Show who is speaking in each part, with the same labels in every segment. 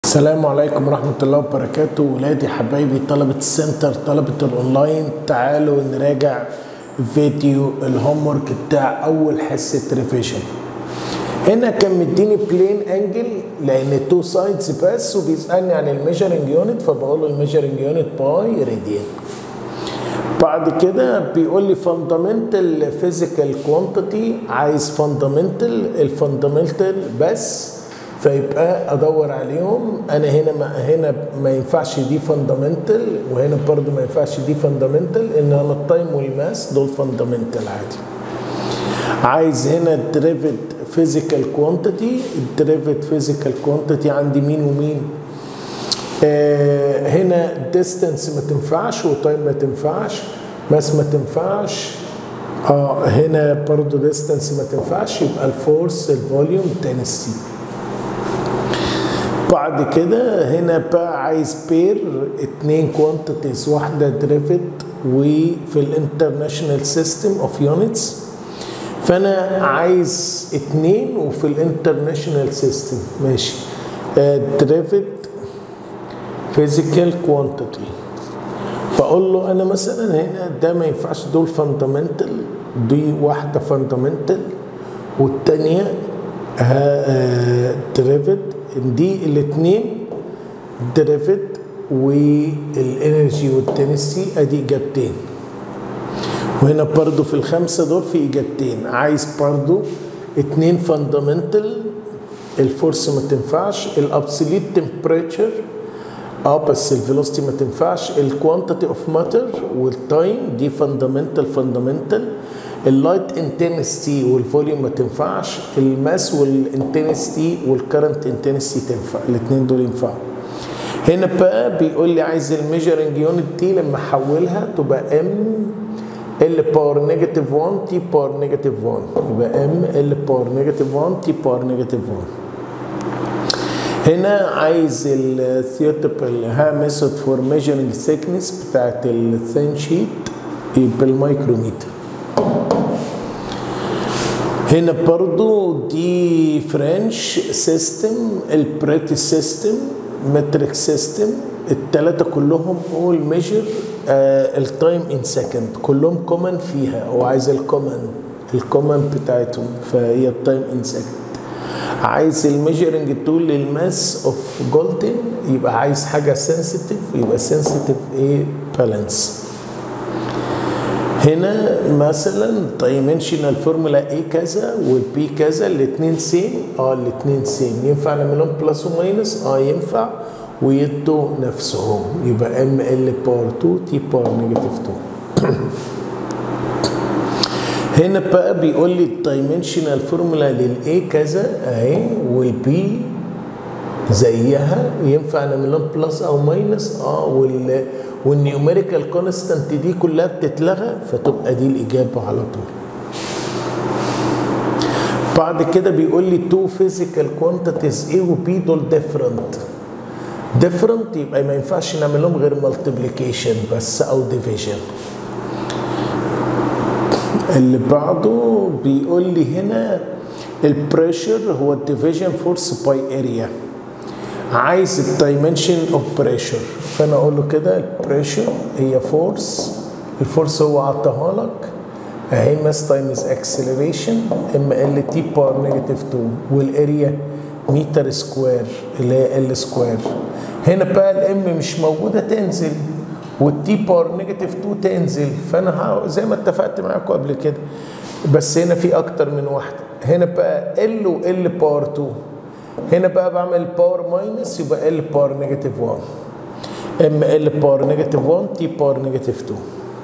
Speaker 1: السلام عليكم ورحمة الله وبركاته ولادي حبايبي طلبة السنتر طلبة الأونلاين تعالوا نراجع فيديو الهوم ورك بتاع أول حصة ريفيجن هنا كان مديني بلين انجل لان تو سايدز بس وبيسالني عن الميجرنج يونت فبقول له الميجرنج يونت باي راديان بعد كده بيقول لي فاندامنتال فيزيكال كوانتيتي عايز فاندامنتال الفاندامنتال بس فيبقى ادور عليهم انا هنا ما هنا ما ينفعش دي فاندامنتال وهنا برضو ما ينفعش دي فاندامنتال انما التايم والماس دول فاندامنتال عادي عايز هنا دريفت فيزيكال كوانتيتي الدريفت فيزيكال كوانتيتي عندي مين ومين آه هنا ديستانس ما تنفعش وتايم ما تنفعش ماس ما تنفعش اه هنا برضو ديستانس ما تنفعش يبقى الفورس الفوليوم تنسي بعد كده هنا بقى عايز بير اتنين كوانتيتيز واحده دريفت وفي الانترناشونال سيستم اوف يونتس فانا عايز اتنين وفي الانترناشونال سيستم ماشي دريفت فيزيكال كوانتيتي فاقول له انا مثلا هنا ده ما ينفعش دول فاندامنتال دي واحده فاندامنتال والتانيه دريفت دي الاثنين دريفت والانرجي والتنسي ادي اجابتين وهنا برضو في الخمسه دول في اجابتين عايز برضو اتنين فاندامنتال الفورس ما تنفعش الابسوليت تمبريتشر اه بس الفيلوسيتي ما تنفعش الكوانتيتي اوف ماتر والتايم دي فاندامنتال فاندامنتال اللايت انتنستي والفوليوم ما تنفعش الماس والانتنستي والكرنت انتنستي تنفع الاثنين دول ينفعوا هنا بقى بيقول لي عايز الميجرنج يونت دي لما احولها تبقى ام ال باور نيجاتيف 1 تي باور نيجاتيف 1 يبقى ام ال باور نيجاتيف 1 تي باور نيجاتيف 1 هنا عايز الثيوتيبل ها ميثود فور ميجرنج ثيكنس بتاعت الثين شيت بالمايكروميتر هنا برضو دي فرنش سيستم البريتي سيستم متريك سيستم التلاتة كلهم اول ميجر التايم ان سكند كلهم كومن فيها هو عايز الكومن الكومن بتاعتهم فهي التايم ان سكند عايز الميجرنج تول للماس اوف جولدن يبقى عايز حاجه سنسيتيف يبقى سنسيتيف ايه بالانس هنا مثلا دايمنشنال فورمولا ايه كذا والبي كذا الاثنين سيم اه الاثنين سيم ينفع نعملهم بلس وماينس اه ينفع ويدوا نفسهم يبقى ام ال باور 2 تي باور نيجاتيف 2 هنا بقى بيقول لي الدايمنشنال فورمولا للاي كذا اهي والبي زيها ينفع نعمل لهم بلس او ماينس اه وال والنيوميريكال كونستانت دي كلها بتتلغى فتبقى دي الاجابه على طول بعد كده بيقول لي تو فيزيكال كوانتيتيز ايه وبي دول ديفرنت ديفرنت يبقى ما ينفعش نعمل لهم غير مالتيبليكيشن بس او ديفيجن اللي بعده بيقول لي هنا البريشر هو الديفيجن فورس باي اريا عايز الدايمنشن اوف بريشر فانا اقول له كده البريشر هي فورس الفورس هو عطاها لك اهي ماس تايمز اكسلريشن ام ال تي باور نيجاتيف 2 والاريا متر سكوير اللي هي ال سكوير هنا بقى الام مش موجوده تنزل والتي باور نيجاتيف 2 تنزل فانا زي ما اتفقت معاكم قبل كده بس هنا في اكتر من واحده هنا بقى ال وال باور 2 هنا بقى بعمل باور ماينس يبقى ال باور نيجاتيف 1 ام ال باور نيجاتيف 1 تي باور نيجاتيف 2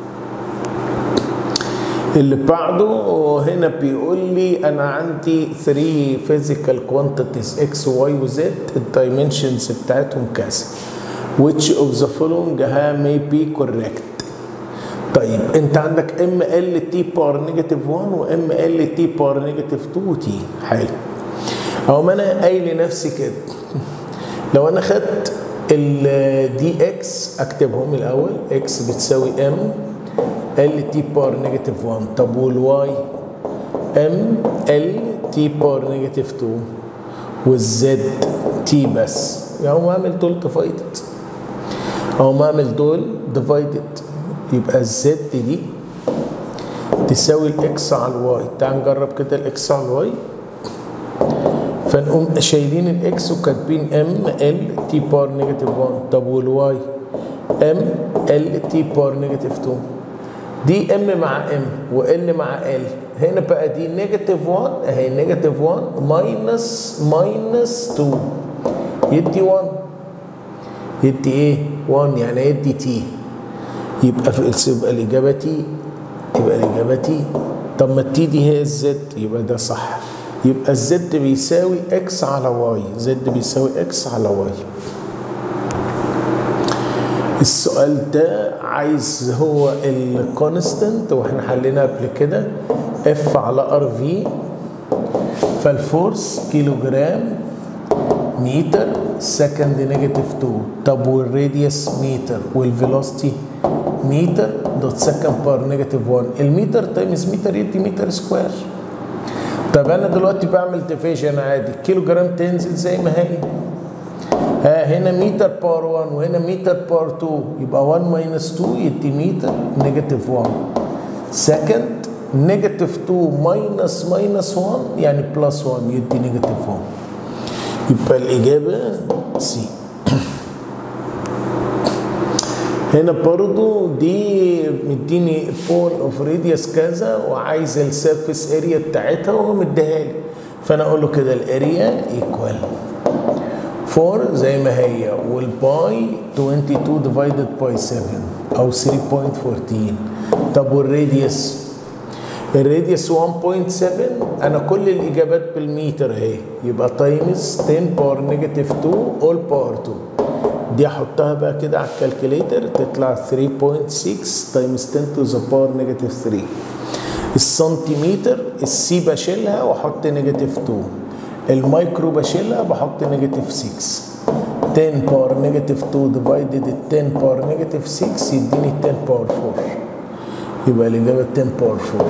Speaker 1: اللي بعده هنا بيقول لي انا عندي 3 فيزيكال كوانتيتيز اكس واي وزد الدايمنشنز بتاعتهم كذا which of the following may be correct طيب انت عندك ام ال تي باور نيجاتيف 1 وام ال تي باور نيجاتيف 2 تي حلو او ما انا قايل لنفسي كده لو انا خدت الدي اكس اكتبهم الاول اكس بتساوي ام ال تي باور نيجاتيف 1 طب والواي ام ال تي باور نيجاتيف 2 والزد تي بس يعني هو اعمل دول ديفايدد او اعمل دول ديفايدد يبقى الزد دي تساوي الاكس على الواي تعال نجرب كده الاكس على الواي فنقوم شايلين الاكس وكاتبين ام ال تي بار نيجاتيف 1 طب والواي ام ال تي بار نيجاتيف 2 دي ام مع ام وال مع ال هنا بقى دي نيجاتيف 1 اهي نيجاتيف 1 ماينس ماينس 2 يدي 1 يدي ايه 1 يعني يدي تي يبقى في يبقى الاجابه تي يبقى الاجابه تي طب ما التي دي هي الزد يبقى ده صح يبقى الزد بيساوي اكس على واي زد بيساوي اكس على واي السؤال ده عايز هو الكونستنت واحنا حلينا قبل كده اف على ار في فالفورس كيلو جرام متر سكند نيجاتيف 2 طب والراديوس متر والفيلوسيتي متر دوت سكند بار نيجاتيف 1 المتر تايمز متر يدي متر سكوير طب انا دلوقتي بعمل ديفيجن عادي كيلو جرام تنزل زي ما هي ها هنا متر بار 1 وهنا متر بار 2 يبقى 1 ماينس 2 يدي متر نيجاتيف 1 سكند نيجاتيف 2 ماينس ماينس 1 يعني بلس 1 يدي نيجاتيف 1 يبقى الإجابة سي هنا برضو دي مديني بول اوف راديوس كذا وعايز السيرفيس اريا بتاعتها وهو مديها لي فانا اقول له كده الاريا ايكوال 4 زي ما هي والباي 22 ديفايدد باي 7 او 3.14 طب والراديوس الراديوس 1.7 انا كل الاجابات بالمتر اهي يبقى تايمز 10 باور نيجاتيف 2 اول باور 2 دي احطها بقى كده على الكالكوليتر تطلع 3.6 تايمز 10 تو ذا باور نيجاتيف 3 السنتيمتر السي بشيلها واحط نيجاتيف 2 المايكرو بشيلها بحط نيجاتيف 6 10 باور نيجاتيف 2 ديفايدد 10 باور نيجاتيف 6 يديني 10 باور 4 يبقى الإجابة 10 باور 4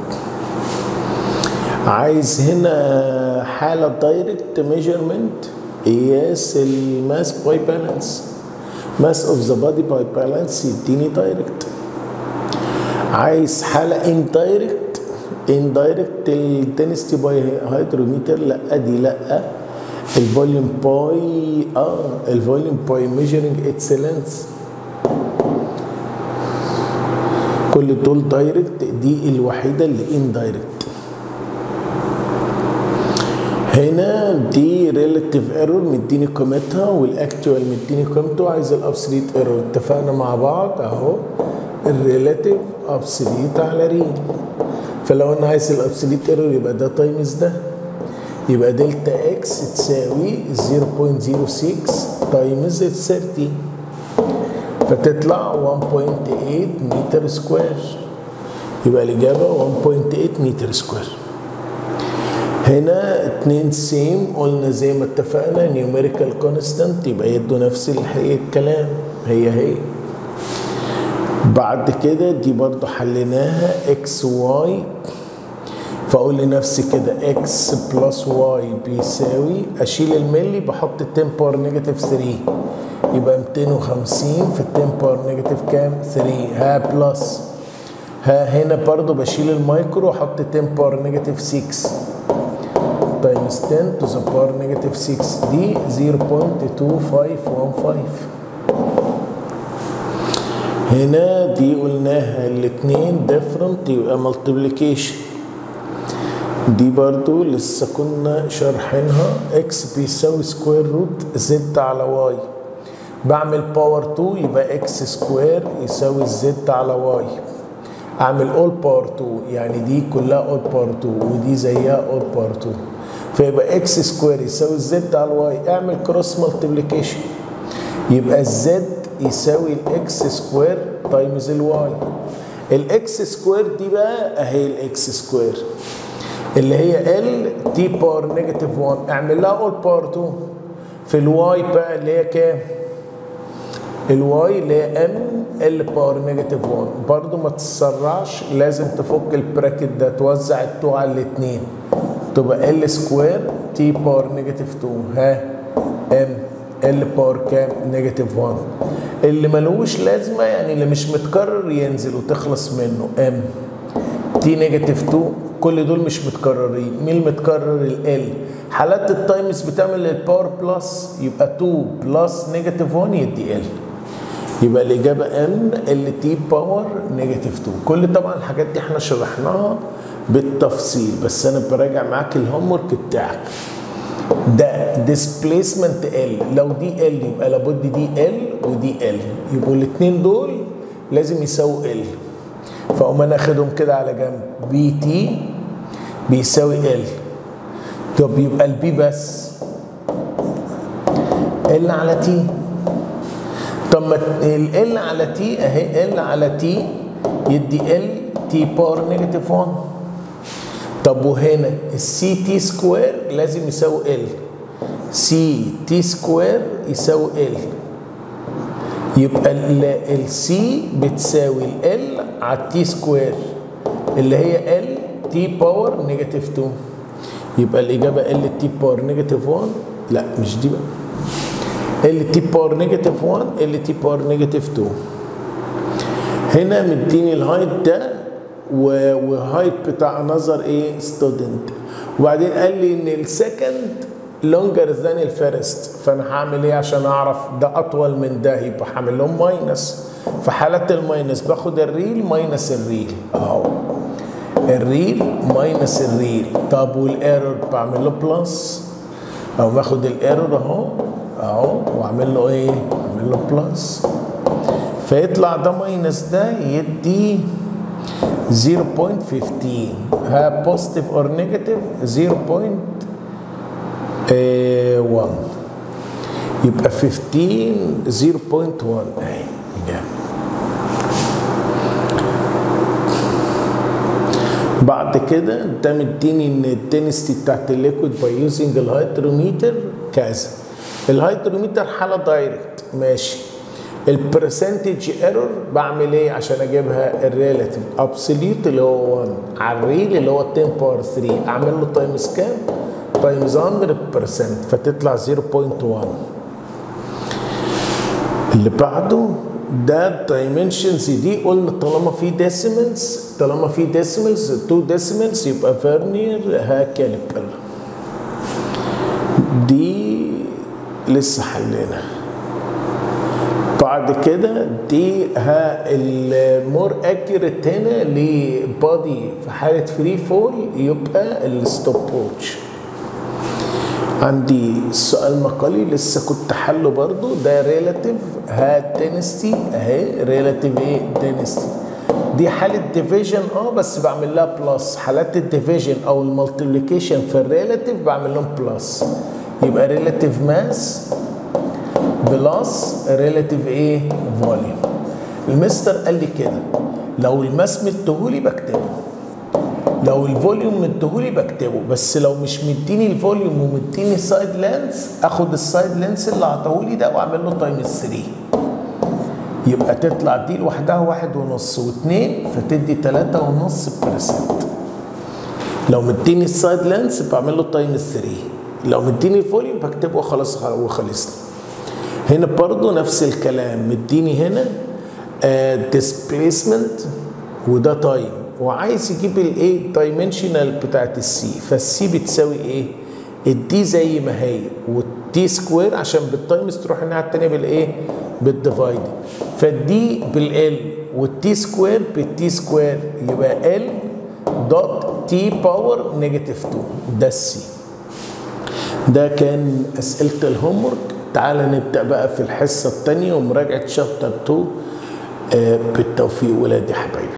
Speaker 1: عايز هنا حالة دايركت ميجرمنت قياس الماس باي بالانس ماس اوف ذا بادي باي بالانس يديني دايركت عايز حالة ان دايركت ان دايركت الدنستي باي هيدروميتر لا دي لا الفوليوم باي اه الفوليوم باي ميجرنج اتس لينث كل دول دايركت دي الوحيده اللي ان دايركت هنا دي ريلاتيف ايرور مديني قيمتها والاكتوال مديني قيمته عايز الابسوليت ايرور اتفقنا مع بعض اهو الريلاتيف ابسوليت على ريل فلو انا عايز الابسوليت ايرور يبقى ده تايمز ده يبقى دلتا اكس تساوي 0.06 تايمز 30 فتطلع 1.8 متر سكوير يبقى الإجابة 1.8 متر سكوير هنا اتنين سيم قلنا زي ما اتفقنا نيوميريكال كونستانت يبقى يدوا نفس الكلام هي هي بعد كده دي برضو حليناها اكس واي فاقول لنفسي كده اكس بلس واي بيساوي اشيل الملي بحط 10 باور نيجاتيف 3 يبقى 250 في 10 باور نيجاتيف كام 3 ها بلس ها هنا برضو بشيل المايكرو واحط 10 باور نيجاتيف 6 تايمز 10 تو ذا باور نيجاتيف 6 دي 0.2515 هنا دي قلناها الاتنين ديفرنت يبقى ملتبليكيشن دي برضو لسه كنا شارحينها اكس بيساوي سكوير روت زد على واي بعمل باور 2 يبقى اكس سكوير يساوي زد على واي اعمل اول باور 2 يعني دي كلها اول باور 2 ودي زيها اول باور 2 فيبقى اكس سكوير يساوي زد على الواي اعمل كروس مالتيبليكيشن يبقى الزد يساوي الاكس سكوير تايمز الواي الاكس سكوير دي بقى اهي الاكس سكوير اللي هي ال تي باور نيجاتيف 1 اعمل لها اول باور 2 في الواي بقى اللي هي كام؟ الواي اللي هي ام ال باور نيجاتيف 1 برضو ما تتسرعش لازم تفك البراكت ده توزع التو على الاثنين تبقى ال سكوير تي باور نيجاتيف 2 ها ام ال باور كام نيجاتيف 1 اللي ملوش لازمه يعني اللي مش متكرر ينزل وتخلص منه ام تي نيجاتيف 2 كل دول مش متكررين مين المتكرر ال حالات التايمز بتعمل الباور بلس يبقى 2 بلس نيجاتيف 1 يدي ال يبقى الاجابه ام ال تي باور نيجاتيف 2 كل طبعا الحاجات دي احنا شرحناها بالتفصيل بس انا براجع معاك الهوم ورك بتاعك ده ديسبيسمنت ال لو دي ال يبقى لابد دي ال ودي ال يبقوا الاثنين دول لازم يساووا ال فاقوم انا اخدهم كده على جنب بي تي بيساوي ال طب يبقى البي بس ال على تي طب ما ال على تي اهي ال على تي يدي ال تي باور نيجاتيف 1 طب وهنا السي تي سكوير لازم يساوي ال سي تي سكوير يساوي ال يبقى السي بتساوي ال على التي سكوير اللي هي ال تي باور نيجاتيف 2 يبقى الاجابه ال تي باور نيجاتيف 1 لا مش دي بقى ال تي باور نيجاتيف 1 ال تي باور نيجاتيف 2 هنا مديني الهايت ده وهايت بتاع نظر ايه ستودنت وبعدين قال لي ان السكند لونجر ذان الفيرست فانا هعمل ايه عشان اعرف ده اطول من ده يبقى هعمل لهم ماينس في حالة الماينس باخد الريل ماينس الريل اهو الريل ماينس الريل طب والايرور بعمل له بلس او باخد الايرور اهو اهو واعمل له ايه؟ اعمل له بلس فيطلع ده ماينس ده يدي 0.15 ها بوزيتيف اور نيجاتيف 0.1 يبقى 15 0.1 اهي اجابه بعد كده انت مديني ان الدنستي بتاعت الليكويد باي يوزنج الهيدروميتر كذا الهيدروميتر حاله دايركت ماشي البرسنتج ايرور بعمل ايه عشان اجيبها الريلاتيف ابسوليوت اللي هو 1 على الريل اللي هو 10 باور 3 اعمل له تايمز كام؟ تايمز 100% فتطلع 0.1 اللي بعده ده الدايمنشنز دي قلنا طالما في ديسيملز طالما في ديسيملز 2 ديسيملز يبقى فيرنير ها كاليبر دي لسه حلينا بعد كده دي ها المور اكيوريت هنا لبادي في حاله فري فول يبقى الستوب ووتش عندي سؤال مقالي لسه كنت حله برضو ده ريلاتيف ها دينستي اهي ريلاتيف ايه دينستي دي حالة ديفيجن اه بس بعمل لها بلس حالات الديفيجن او المالتيبليكيشن في الريلاتيف بعمل لهم بلس يبقى ريلاتيف ماس بلس ريلاتيف ايه فوليوم المستر قال لي كده لو الماس مديهولي بكتبه لو الفوليوم مديهولي بكتبه بس لو مش مديني الفوليوم ومديني سايد لينس اخد السايد لينس اللي عطاهولي ده واعمل له تايمز 3 يبقى تطلع دي لوحدها واحد ونص واثنين فتدي تلاتة ونص برسنت لو مديني السايد لينس بعمل له تايمز 3 لو مديني الفوليوم بكتبه خلاص وخلصنا هنا برضو نفس الكلام مديني هنا ديسبيسمنت وده تايم وعايز يجيب الايه دايمنشنال بتاعت السي فالسي بتساوي ايه الدي زي ما هي والتي سكوير عشان بالتايمز تروح الناحيه الثانيه بالايه بالديفايد فالدي بالال والتي سكوير بالتي سكوير يبقى ال دوت تي باور نيجاتيف 2 ده السي ده كان اسئله الهوم ورك تعالى نبدا بقى في الحصه الثانيه ومراجعه شابتر 2 بالتوفيق ولادي حبايبي